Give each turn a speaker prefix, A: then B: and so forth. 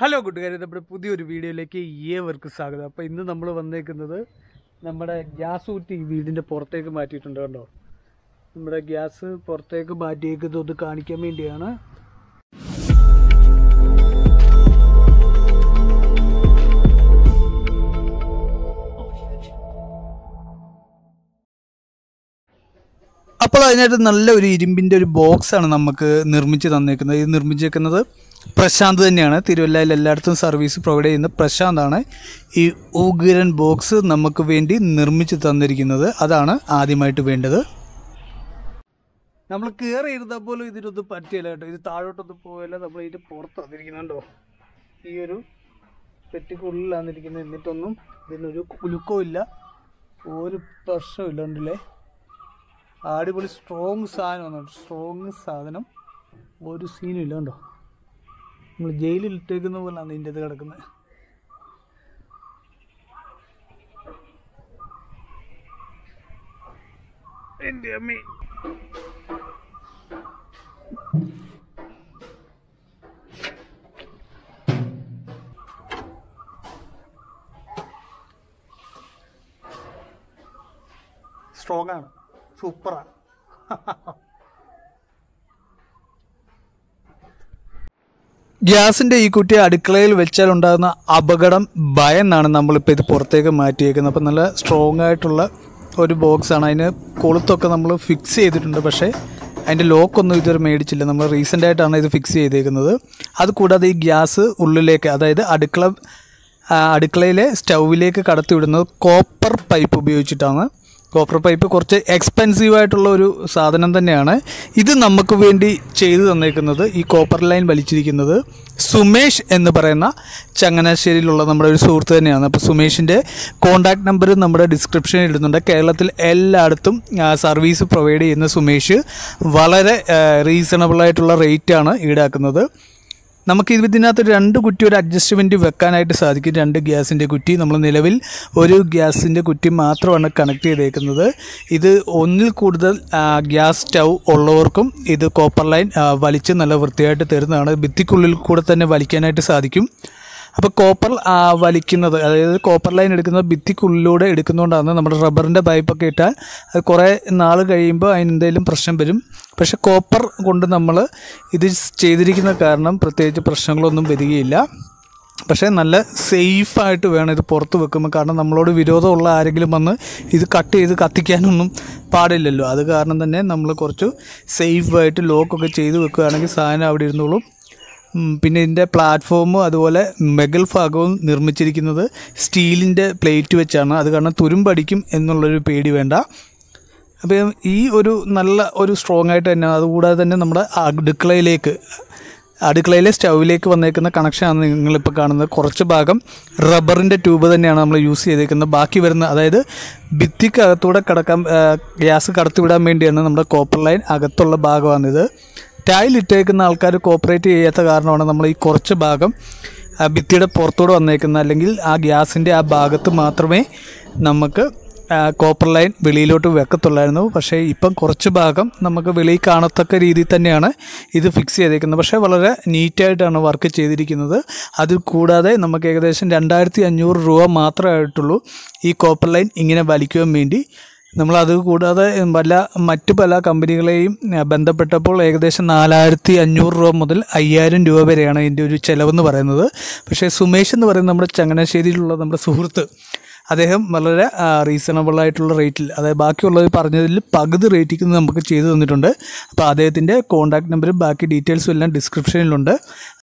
A: hello കൂട്ടുകാരെ നമ്മുടെ പുതിയൊരു വീഡിയോയിലേക്ക് ഏവർക്കും സ്വാഗതം അപ്പോൾ ഇന്ന് നമ്മൾ വന്നേക്കുന്നത് നമ്മുടെ ഗ്യാസ് ഊറ്റി ഈ വീടിൻ്റെ പുറത്തേക്ക് മാറ്റിയിട്ടുണ്ട് കണ്ടോ നമ്മുടെ ഗ്യാസ് പുറത്തേക്ക് മാറ്റിയേക്കുന്നത് ഒന്ന് കാണിക്കാൻ വേണ്ടിയാണ് അപ്പോൾ അതിനായിട്ട് നല്ല ഒരു ഇരുമ്പിൻ്റെ ഒരു ബോക്സാണ് നമുക്ക് നിർമ്മിച്ച് തന്നേക്കുന്നത് ഇത് നിർമ്മിച്ചേക്കുന്നത് പ്രശാന്ത് തന്നെയാണ് തിരുവല്ലയിൽ എല്ലായിടത്തും സർവീസ് പ്രൊവൈഡ് ചെയ്യുന്ന പ്രശാന്താണ് ഈ ഉഗ്രൻ ബോക്സ് നമുക്ക് വേണ്ടി നിർമ്മിച്ച് തന്നിരിക്കുന്നത് അതാണ് ആദ്യമായിട്ട് വേണ്ടത് നമ്മൾ കയറി ഇരുന്നാൽ പോലും ഇതിനൊന്നും പറ്റിയില്ല കേട്ടോ ഇത് താഴോട്ടൊന്നും പോയല്ല നമ്മൾ ഇതിൻ്റെ പുറത്ത് വന്നിരിക്കുന്നുണ്ടോ ഈ ഒരു പെറ്റിക്കുള്ളിലാണ് ഇരിക്കുന്നത് എന്നിട്ടൊന്നും ഇതിനൊരു കുലുക്കവും ഇല്ല ഒരു പ്രശ്നമില്ല ഉണ്ടല്ലേ അടിപൊളി സ്ട്രോങ് സാധനമാണ് സ്ട്രോങ് സാധനം ഒരു സീനും ഇല്ല കണ്ടോ നമ്മൾ ജയിലിൽ ഇട്ടേക്കുന്ന പോലെയാണ് ഇതിൻ്റെ ഇത് കിടക്കുന്നത് എൻ്റെ അമ്മേ സ്ട്രോങ് ആണ് സൂപ്പറാണ് ഗ്യാസിൻ്റെ ഈ കുറ്റി അടുക്കളയിൽ വെച്ചാൽ ഉണ്ടാകുന്ന അപകടം ഭയന്നാണ് നമ്മളിപ്പോൾ ഇത് പുറത്തേക്ക് മാറ്റിയേക്കുന്നത് അപ്പോൾ നല്ല സ്ട്രോങ് ആയിട്ടുള്ള ഒരു ബോക്സാണ് അതിന് കൊളുത്തൊക്കെ നമ്മൾ ഫിക്സ് ചെയ്തിട്ടുണ്ട് പക്ഷേ അതിൻ്റെ ലോക്കൊന്നും ഇതുവരെ മേടിച്ചില്ല നമ്മൾ റീസെൻ്റ് ആയിട്ടാണ് ഇത് ഫിക്സ് ചെയ്തേക്കുന്നത് അതുകൂടാതെ ഈ ഗ്യാസ് ഉള്ളിലേക്ക് അതായത് അടുക്കള ആ, അടുക്കളയിലെ സ്റ്റൗവിലേക്ക് കടത്തിവിടുന്നത് കോപ്പർ പൈപ്പ് ഉപയോഗിച്ചിട്ടാണ് കോപ്പർ പൈപ്പ് കുറച്ച് എക്സ്പെൻസീവ് ആയിട്ടുള്ള ഒരു സാധനം തന്നെയാണ് ഇത് നമുക്ക് വേണ്ടി ചെയ്തു തന്നേക്കുന്നത് ഈ കോപ്പർ ലൈൻ വലിച്ചിരിക്കുന്നത് സുമേഷ് എന്ന് പറയുന്ന ചങ്ങനാശ്ശേരിയിലുള്ള നമ്മുടെ ഒരു സുഹൃത്ത് തന്നെയാണ് അപ്പോൾ സുമേഷിൻ്റെ കോൺടാക്ട് നമ്പർ നമ്മുടെ ഡിസ്ക്രിപ്ഷനിൽ ഇടുന്നുണ്ട് കേരളത്തിൽ എല്ലായിടത്തും ആ, സർവീസ് പ്രൊവൈഡ് ചെയ്യുന്ന സുമേഷ് വളരെ റീസണബിൾ ആയിട്ടുള്ള റേറ്റാണ് ഈടാക്കുന്നത് നമുക്ക് ഇതിനകത്ത് രണ്ട് കുറ്റി ഒരു അഡ്ജസ്റ്റ്മെൻറ്റ് വെക്കാനായിട്ട് സാധിക്കും രണ്ട് ഗ്യാസിൻ്റെ കുറ്റി നമ്മൾ നിലവിൽ ഒരു ഗ്യാസിൻ്റെ കുറ്റി മാത്രമാണ് കണക്ട് ചെയ്തേക്കുന്നത് ഇത് ഒന്നിൽ കൂടുതൽ ആ, ഗ്യാസ് സ്റ്റൗ ഉള്ളവർക്കും ഇത് കോപ്പർ ലൈൻ ആ, വലിച്ച് നല്ല വൃത്തിയായിട്ട് തരുന്നതാണ് ഭിത്തിക്കുള്ളിൽ കൂടെ തന്നെ വലിക്കാനായിട്ട് സാധിക്കും അപ്പോൾ കോപ്പർ ആ, വലിക്കുന്നത് അതായത് കോപ്പർ ലൈൻ എടുക്കുന്നത് ഭിത്തിക്കുള്ളിലൂടെ എടുക്കുന്നതുകൊണ്ടാണ് നമ്മുടെ റബ്ബറിൻ്റെ പൈപ്പൊക്കെ ഇട്ടാൽ അത് കുറേ നാൾ കഴിയുമ്പോൾ അതിന് എന്തെങ്കിലും പ്രശ്നം വരും പക്ഷേ കോപ്പർ കൊണ്ട് നമ്മൾ ഇത് ചെയ്തിരിക്കുന്ന കാരണം പ്രത്യേകിച്ച് പ്രശ്നങ്ങളൊന്നും വരികയില്ല പക്ഷേ നല്ല സേഫായിട്ട് വേണം ഇത് പുറത്ത് വെക്കുമ്പോൾ കാരണം നമ്മളോട് വിരോധമുള്ള ആരെങ്കിലും വന്ന് ഇത് കട്ട് ചെയ്ത് കത്തിക്കാനൊന്നും പാടില്ലല്ലോ അത് കാരണം തന്നെ നമ്മൾ കുറച്ച് സേഫായിട്ട് ലോക്കൊക്കെ ചെയ്ത് വെക്കുകയാണെങ്കിൽ സാധനം അവിടെ ഇരുന്നോളും ഉം, പിന്നെ ഇതിൻ്റെ പ്ലാറ്റ്ഫോമും അതുപോലെ മെഗൽ ഭാഗവും നിർമ്മിച്ചിരിക്കുന്നത് സ്റ്റീലിൻ്റെ പ്ലേറ്റ് വെച്ചാണ് അത് കാരണം തുരുമ്പടിക്കും എന്നുള്ളൊരു പേടി വേണ്ട അപ്പം ഈ ഒരു നല്ല ഒരു സ്ട്രോങ് ആയിട്ട് തന്നെ അതുകൂടാതെ തന്നെ നമ്മുടെ അടുക്കളയിലേക്ക് അടുക്കളയിലെ സ്റ്റൗവിലേക്ക് വന്നേക്കുന്ന കണക്ഷനാണ് നിങ്ങളിപ്പോൾ കാണുന്നത് കുറച്ച് ഭാഗം റബ്ബറിൻ്റെ ട്യൂബ് തന്നെയാണ് നമ്മൾ യൂസ് ചെയ്തേക്കുന്നത് ബാക്കി വരുന്ന അതായത് ഭിത്തിക്കകത്തൂടെ കിടക്കാൻ ആ, ഗ്യാസ് കടത്തിവിടാൻ വേണ്ടിയാണ് നമ്മുടെ കോപ്പർ ലൈൻ അകത്തുള്ള ഭാഗമാണിത് ടൈൽ ഇട്ടേക്കുന്ന ആൾക്കാർ കോപ്പറേറ്റ് ചെയ്യാത്ത കാരണമാണ് നമ്മൾ ഈ കുറച്ച് ഭാഗം ആ ഭിത്തിയുടെ പുറത്തൂടെ വന്നേക്കുന്ന അല്ലെങ്കിൽ ആ ഗ്യാസിൻ്റെ ആ ഭാഗത്ത് മാത്രമേ നമുക്ക് ആ, കോപ്പർ ലൈൻ വെളിയിലോട്ട് വെക്കത്തുള്ളായിരുന്നു പക്ഷേ ഇപ്പം കുറച്ച് ഭാഗം നമുക്ക് വെളിയിൽ കാണത്തക്ക രീതിയിൽ തന്നെയാണ് ഇത് ഫിക്സ് ചെയ്തേക്കുന്നത് പക്ഷേ വളരെ നീറ്റായിട്ടാണ് വർക്ക് ചെയ്തിരിക്കുന്നത് അതിൽ കൂടാതെ നമുക്ക് ഏകദേശം രണ്ടായിരത്തി അഞ്ഞൂറ് രൂപ മാത്രമേ ആയിട്ടുള്ളൂ ഈ കോപ്പർ ലൈൻ ഇങ്ങനെ വലിക്കുവാൻ വേണ്ടി നമ്മൾ അത് കൂടാതെ പല മറ്റു പല കമ്പനികളെയും ആ, ബന്ധപ്പെട്ടപ്പോൾ ഏകദേശം നാലായിരത്തി അഞ്ഞൂറ് രൂപ മുതൽ അയ്യായിരം രൂപ വരെയാണ് ഇതിൻ്റെ ഒരു ചിലവെന്ന് പറയുന്നത് പക്ഷേ സുമേഷ് എന്ന് പറയുന്ന നമ്മുടെ ചങ്ങനാശ്ശേരിയിലുള്ള നമ്മുടെ സുഹൃത്ത് അദ്ദേഹം വളരെ റീസണബിൾ ആയിട്ടുള്ള റേറ്റിൽ അതായത് ബാക്കിയുള്ളവർ പറഞ്ഞതിൽ പകുതി റേറ്റിക്ക് നമുക്ക് ചെയ്തു തന്നിട്ടുണ്ട് അപ്പോൾ അദ്ദേഹത്തിൻ്റെ കോൺടാക്ട് നമ്പറും ബാക്കി ഡീറ്റെയിൽസും എല്ലാം ഡിസ്ക്രിപ്ഷനിലുണ്ട്